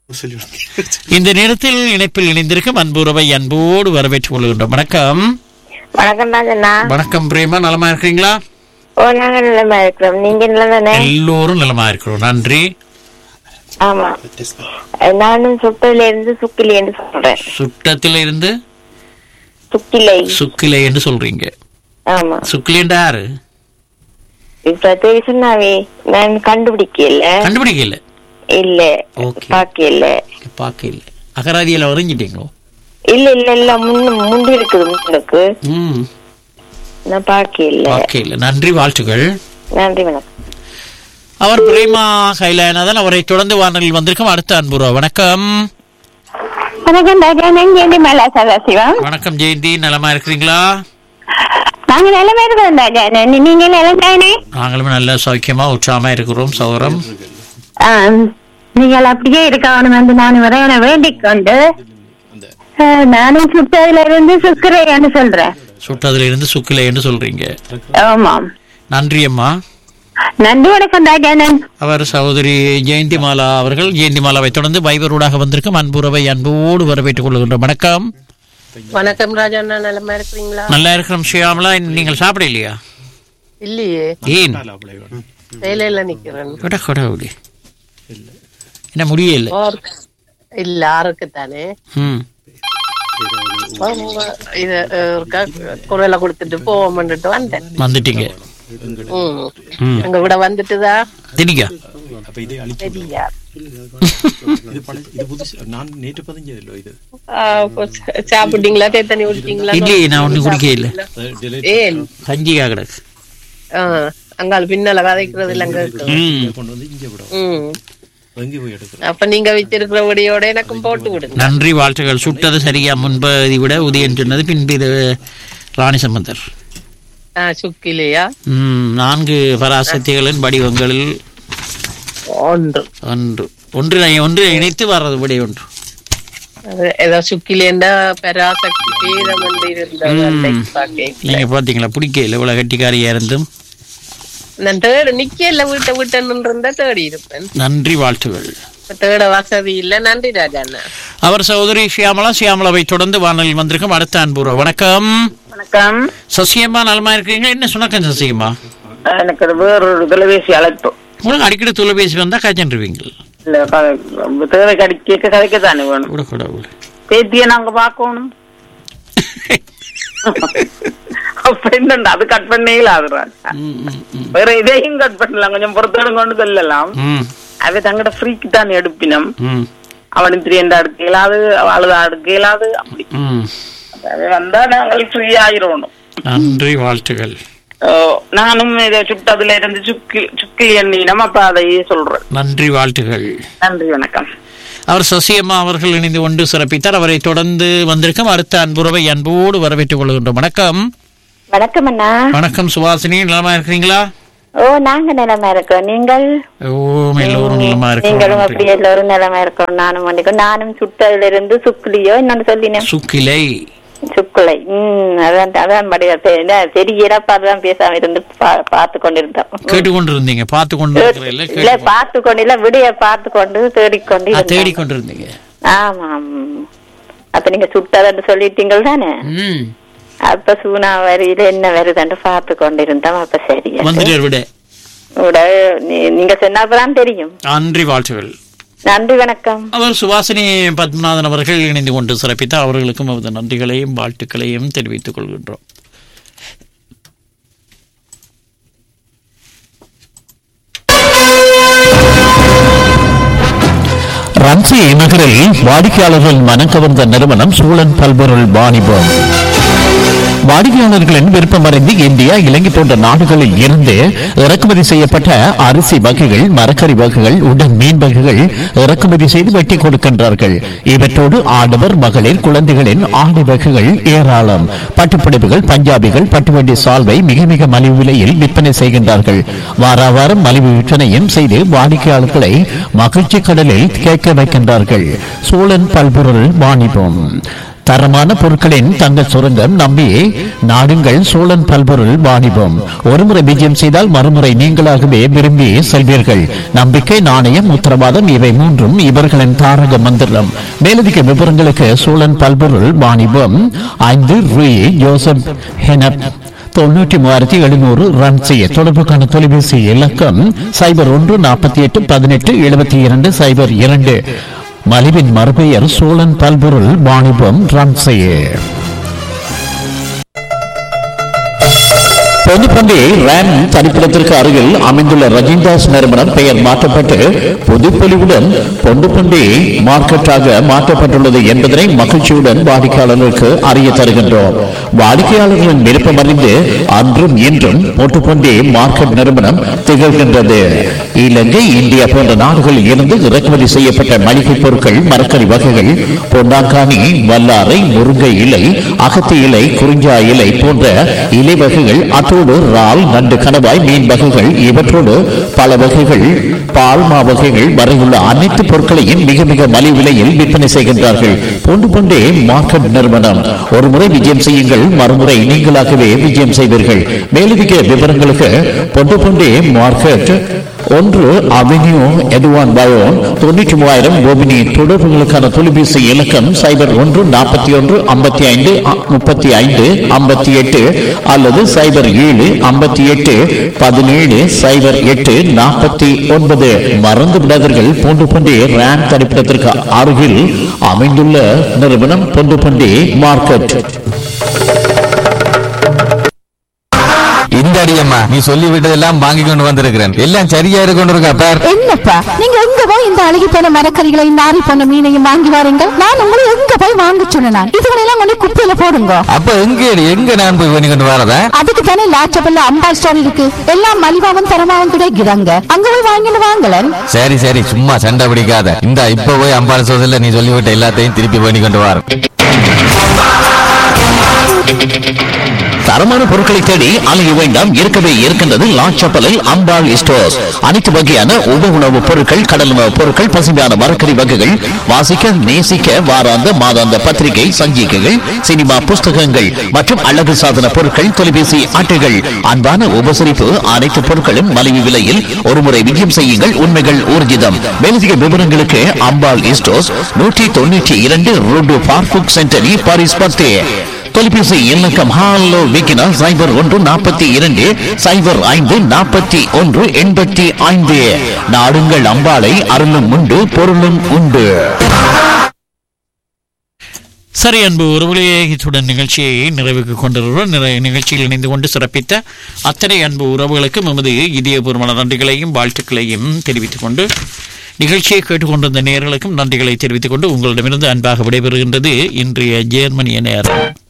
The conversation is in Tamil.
இந்த நேரத்தில் இணைப்பில் இணைந்திருக்கும் அன்புறவை அன்போடு வரவேற்றுக் கொள்கின்றோம் வணக்கம் வணக்கம் ராஜண்ணா வணக்கம் பிரேமா நலமா இருக்கிறீங்களா ஓ நாங்க நிலமா இருக்கிறோம் நீங்க நல்லதானே எல்லோரும் நலமா இருக்கிறோம் நன்றி ஆமா நானும் சுட்டில இருந்து சுக்கிலி என்று சொல்றேன் சுட்டத்தில் இருந்து சுக்கிலை சுக்கிலை என்று சொல்றீங்க ஆமா சுக்கிலை என்று யாரு இப்ப சொன்னாவே நான் கண்டுபிடிக்கல கண்டுபிடிக்கல இல்ல Okay. பாக்கல பார்க்க இல்லை அகராதியில வரைஞ்சிட்டீங்களோ இல்ல இல்ல இல்ல முன்ன முந்தி இருக்குது முன்னுக்கு ம் நான் பாக்கல பார்க்க இல்லை நன்றி வாழ்த்துக்கள் நன்றி வணக்கம் அவர் பிரேமா கைலாயநாதன் அவரை தொடர்ந்து வானலில் வந்திருக்கும் அடுத்த அன்புறா வணக்கம் வணக்கம் ராஜா நான் மேலா சதாசிவம் வணக்கம் ஜெயந்தி நலமா இருக்கிறீங்களா நாங்க நிலமா இருக்கிறோம் ராஜா நீங்க நிலம் தானே நாங்களும் நல்ல சௌக்கியமா உற்சாகமா இருக்கிறோம் சௌரம் நீங்கள் அப்படியே இருக்கணும் என்று நான் இறைவனை வேண்டிக் கொண்டு ஆஹ், நானும் சுட்டதுல இருந்து சுக்கரையான்னு சொல்றேன் சுட்டதுல இருந்து சுக்கிலை என்று சொல்றீங்க ஆமாம் நன்றி அம்மா நன்றி வணக்கம் ராஜானன் அவர் சகோதரி ஜெயந்தி மாலா அவர்கள் ஜெயந்தி மாலாவை தொடர்ந்து வைபரூடாக வந்திருக்கும் அன்புறவை அன்போடு வரவேற்றுக் கொள்கின்றோம் வணக்கம் வணக்கம் ராஜா அண்ணா நலமா இருக்கிறீங்களா நல்லா இருக்கிறோம் ஷியாமலா நீங்கள் சாப்பிட இல்லையா இல்லையே ஏன் வேலையில நிக்கிறேன் கொட கொட அப்படி என்ன முடியல ஓர்- இல்ல ஆறுக்கு தானே ம் இது ஒருக்கா குரலை கொடுத்துட்டு போவோம்னுட்டு வந்தேன் வந்துட்டீங்க ம். ம் அங்க விட வந்துட்டுதா தினிக்கா சரியா இது பழைய இது புதுசு நான் நேற்று பதிஞ்சதில்லோ இது ஆ, அப்போ சா- சாப்பிட்டீங்களா தேத்தனி குடிச்சீங்களா இல்லையே நான் ஒன்றும் குடிக்க இல்லை அது delete ஏன் கஞ்சிக்கா கிடக்கு ஆ, அங்கால பின்னால கதைக்கிறது இல்ல அங்க இருக்கு ம் கொண்டு வந்து இங்க விடும் ம். எங்கே போய் எடுக்கிறோம் அப்ப நீங்க வச்சிருக்கிற வடியோட எனக்கும் போட்டு விடுங்க நன்றி வாழ்த்துக்கள் சுட்டது சரியா முன்பதை விட உதயன் சொன்னது பின்பு இது ராணி சம்பந்தர் ஆ, சுக்கிலையா ம், நான்கு பராசக்திகளின் வடிவங்களில் ஒன்று ஒன்று ஒன்று ஒன்று இணைத்து வர்றது விடை ஒன்று அது ஏதோ சுக்கிலேண்டா பராசக்தி பேதம் வந்து இருந்தது அந்த பாக்கே. நீங்க பாத்தீங்களா பிடிக்கல இவ்வளவு கட்டிக்காரியா இருந்தும் நான் தேடு நிக்கல வீட்டை விட்டன்னு இருந்தா தேடி இருப்பேன் நன்றி வாழ்த்துகள் இப்ப தேட வசதி இல்ல நன்றி ராஜா அண்ணா அவர் சகோதரி ஷியாமலா ஷியாமலாவை தொடர்ந்து வானலில் வந்திருக்கும் அடுத்த அன்புறா வணக்கம் வணக்கம் சசியம்மா நலமா இருக்கீங்க என்ன சுணக்கம் சசியம்மா எனக்கு ஒரு வேறொரு தொலைபேசி அழைப்பு உங்களுக்கு அடிக்கடி தொலைபேசி வந்தா காய்ச்சன்றுவீங்க இல்ல க- தேவை கடி கேட்க கதைக்க தானே வேணும் கூட கூட கூட பேத்திய நாங்க பாக்கணும் அப்ப என்னண்டா அது கட் பண்ணீங்களா அது ராஜா. ம், ம், ம். வேற இதையும் கட் பண்ணலாம் கொஞ்சம் பொறுத்தோடு கொண்டு சொல்லலாம் ம், அவ தங்கட ஃப்ரீக்கு தான் எடுப்பினம் ம், அவனுக்கு திரியண்டா எடுக்க இயலாது அழுதா எடுக்க இயலாது அப்படி ம். அவ வந்தா நாங்கள் ஃப்ரீ ஆயிரணும் நன்றி வாழ்த்துகள் ஓ, நானும் இதை சுட்டதுல இருந்து சுக்கி சுக்கி எண்ணினம் அப்ப அதையே சொல்றேன் நன்றி வாழ்த்துகள் நன்றி வணக்கம் அவர் சசியம்மா அவர்கள் இணைந்து கொண்டு சிறப்பித்தார் அவரை தொடர்ந்து வந்திருக்கும் அடுத்த அன்புறவை அன்போடு வரவேற்றுக் கொள்கின்றோம் வணக்கம் வணக்கம் அண்ணா வணக்கம் சுவாசினி நலமா இருக்கிறீங்களா ஓ நாங்க நிலமா இருக்கோம் நீங்கள் ஓ எல்லோரும் நலமா நீங்களும் அப்படி இருக்கிறோம் எல்லாரும் நிலமா இருக்கோம் நானும் வண்டிக்கும் நானும் சுட்டதுல இருந்து சுக்குலியோ இன்னொன்னு சொல்லினேன் சுக்கிலை சுக்குலை உம் அதான் அதான் படி தெரியறப்ப அதான் பேசாம இருந்து பா- பார்த்து கொண்டிருந்தோம் கேட்டுக்கொண்டிருந்தீங்க பார்த்து கொண்டு இருக்கிற இல்ல இல்ல பார்த்து கொண்டு இல்ல விடிய பார்த்து கொண்டு தேடிக்கொண்டு இருந்தோம். தேடிக்கொண்டிருந்தீங்க ஆமாம் அப்ப நீங்க சுட்டதுன்னு சொல்லிட்டீங்கள் தானே ம் அப்ப சூனா வரியில என்ன வருதுன்னு பார்த்து கொண்டிருந்தோம் அப்ப சரி வந்துட்டார் விட உட நீ- நீங்க சொன்னப்பதான் தெரியும் நன்றி வாழ்த்துகள் நன்றி வணக்கம் அவர் சுவாசினி பத்மநாதன் அவர்கள் இணைந்து கொண்டு சிறப்பித்தார் அவர்களுக்கும் அவரது நன்றிகளையும் வாழ்த்துக்களையும் தெரிவித்துக் கொள்கின்றோம் ரன்சி நகரில் வாடிக்கையாளர்கள் மனம் கவர்ந்த நிறுவனம் சூழன் பல்பொருள் வாணிபம் வாடிக்கையாளர்களின் விருப்பமறிந்து இந்தியா இலங்கை போன்ற நாடுகளில் இருந்து இறக்குமதி செய்யப்பட்ட அரிசி வகைகள் மரக்கறி வகைகள் உடன் மீன் வகைகள் இறக்குமதி செய்து வெட்டி கொடுக்கின்றார்கள் இவற்றோடு ஆடவர் மகளிர் குழந்தைகளின் ஆடை வகைகள் ஏராளம் பட்டுப்புடவைகள் பஞ்சாபிகள் பட்டுவண்டி சால்வை மிக மிக மலிவு விலையில் விற்பனை செய்கின்றார்கள் வார வாரம் மலிவு விற்பனையும் செய்து வாடிக்கையாளர்களை மகிழ்ச்சி கடலில் கேட்க வைக்கின்றார்கள் சோழன் பல்பொருள் வாணிபம் தரமான பொருட்களின் தங்க சுரங்கம் நம்பி நாடுங்கள் சோழன் பல்பொருள் வாணிபம் ஒருமுறை விஜயம் செய்தால் மறுமுறை நீங்களாகவே விரும்பி செல்வீர்கள் நம்பிக்கை நாணயம் உத்தரவாதம் இவை மூன்றும் இவர்களின் தாரக மந்திரம் மேலதிக விவரங்களுக்கு சோழன் பல்பொருள் வாணிபம் ஐந்து ரூ ஜோசப் ஹெனப் தொண்ணூற்றி மூவாயிரத்தி எழுநூறு ரன் செய்ய தொடர்புக்கான தொலைபேசி இலக்கம் சைபர் ஒன்று நாற்பத்தி எட்டு பதினெட்டு எழுபத்தி இரண்டு சைபர் இரண்டு மலிவின் மறுபெயர் சோழன் பல்பொருள் வாணிபம் ரன் செய்ய பொதுப்பண்டி ரேம் தனிப்பிடத்திற்கு அருகில் அமைந்துள்ள ரஜிந்தாஸ் நிறுவனம் பெயர் மாற்றப்பட்டு புதுப்பொலிவுடன் பொண்டுப்பண்டி மார்க்கெட்டாக மாற்றப்பட்டுள்ளது என்பதனை மகிழ்ச்சியுடன் வாடிக்கையாளர்களுக்கு அறிய தருகின்றோம் வாடிக்கையாளர்களின் விருப்பம் அறிந்து அன்றும் இன்றும் பொட்டுப்பண்டி மார்க்கெட் நிறுவனம் திகழ்கின்றது இலங்கை இந்தியா போன்ற நாடுகளில் இருந்து இறக்குமதி செய்யப்பட்ட மளிகை பொருட்கள் மரக்கறி வகைகள் பொன்னாங்கானி வல்லாரை முருங்கை இலை அகத்தி இலை குறிஞ்சா இலை போன்ற இலை வகைகள் அத்தோடு இறால் நண்டு கணவாய் மீன் வகைகள் இவற்றோடு பல வகைகள் பால்மா வகைகள் வரையுள்ள அனைத்து பொருட்களையும் மிக மிக மலிவு விலையில் விற்பனை செய்கின்றார்கள் பொண்டு பொண்டே மார்க்கெட் நிறுவனம் ஒரு முறை விஜயம் செய்யுங்கள் மறுமுறை நீங்களாகவே விஜயம் செய்வீர்கள் மேலதிக விவரங்களுக்கு பொண்டு பொண்டே மார்க்கெட் ஒன்று அவென்யூ எதுவான் பயோன் தொண்ணூற்றி மூவாயிரம் கோபினி தொடர்புகளுக்கான தொலைபேசி இலக்கம் சைபர் ஒன்று நாற்பத்தி ஒன்று ஐம்பத்தி ஐந்து முப்பத்தி ஐந்து ஐம்பத்தி எட்டு அல்லது சைபர் ஏழு ஐம்பத்தி எட்டு பதினேழு சைபர் எட்டு நாற்பத்தி ஒன்பது மறந்து விடாதீர்கள் பூண்டு பண்டி ரேம் தனிப்பிடத்திற்கு அருகில் அமைந்துள்ள நிறுவனம் பூண்டு பண்டி மார்க்கெட் இந்த அடியம்மா நீ சொல்லி விட்டதெல்லாம் வாங்கி கொண்டு வந்திருக்கிறேன் எல்லாம் சரியா இருக்கொண்டிருக்கா பார் என்னப்பா நீங்க எங்க போய் இந்த அழுகி போன மரக்கறிகளையும் நாரி போன மீனையும் வாங்கி வாருங்க நான் உங்களை எங்க போய் வாங்க சொன்னேன் இதுகளெல்லாம் கொண்டு குப்பையில போடுங்க அப்ப எங்க எங்க நான் போய் பண்ணி கொண்டு வரதா அதுக்கு தானே லாச்சபல்ல அம்பா ஸ்டோர் இருக்கு எல்லாம் மலிவாவும் தரமாவும் கிடைக்குதாங்க அங்க போய் வாங்கிட்டு வாங்கலன் சரி சரி சும்மா சண்டை பிடிக்காத இந்த இப்ப போய் அம்பாள் சோதல நீ சொல்லிவிட்ட எல்லாத்தையும் திருப்பி பண்ணி கொண்டு வர தரமான பொருட்களை தேடி அலைய வேண்டாம் இருக்கவே இருக்கின்றது லாச்சப்பலில் அம்பாள் ஸ்டோர்ஸ் அனைத்து வகையான உப உணவுப் பொருட்கள் கடல் உணவுப் பொருட்கள் பசுமையான மரக்கறி வகைகள் வாசிக்க நேசிக்க வாராந்த மாதாந்த பத்திரிகை சஞ்சிகைகள் சினிமா புஸ்தகங்கள் மற்றும் அழகு சாதன பொருட்கள் தொலைபேசி அட்டைகள் அன்பான உபசரிப்பு அனைத்து பொருட்களும் மலிவு விலையில் ஒருமுறை விஜயம் செய்யுங்கள் உண்மைகள் ஊர்ஜிதம் மேலதிக விவரங்களுக்கு அம்பாள் ஸ்டோர்ஸ் நூற்றி தொண்ணூற்றி இரண்டு ரோடு பார்ஃபுக் சென்டரி பாரிஸ் பத்தே தொலைபேசி இலக்கம் ஹாலோ விக்கினா சைபர் ஒன்று நாற்பத்தி இரண்டு சைபர் ஐந்து நாற்பத்தி ஒன்று எண்பத்தி ஐந்து நாடுங்கள் அம்பாளை அருளும் உண்டு பொருளும் உண்டு சரி அன்பு உறவுகளே இத்துடன் நிகழ்ச்சியை நிறைவுக்கு கொண்டிருக்கிறோம் நிறைய நிகழ்ச்சியில் இணைந்து கொண்டு சிறப்பித்த அத்தனை அன்பு உறவுகளுக்கு எமது இதயபூர்வமான நன்றிகளையும் வாழ்த்துக்களையும் தெரிவித்துக் கொண்டு நிகழ்ச்சியை கேட்டுக்கொண்டிருந்த நேர்களுக்கும் நன்றிகளை தெரிவித்துக் கொண்டு உங்களிடமிருந்து அன்பாக விடைபெறுகின்றது இன்றைய ஜெர்மனிய நேரம்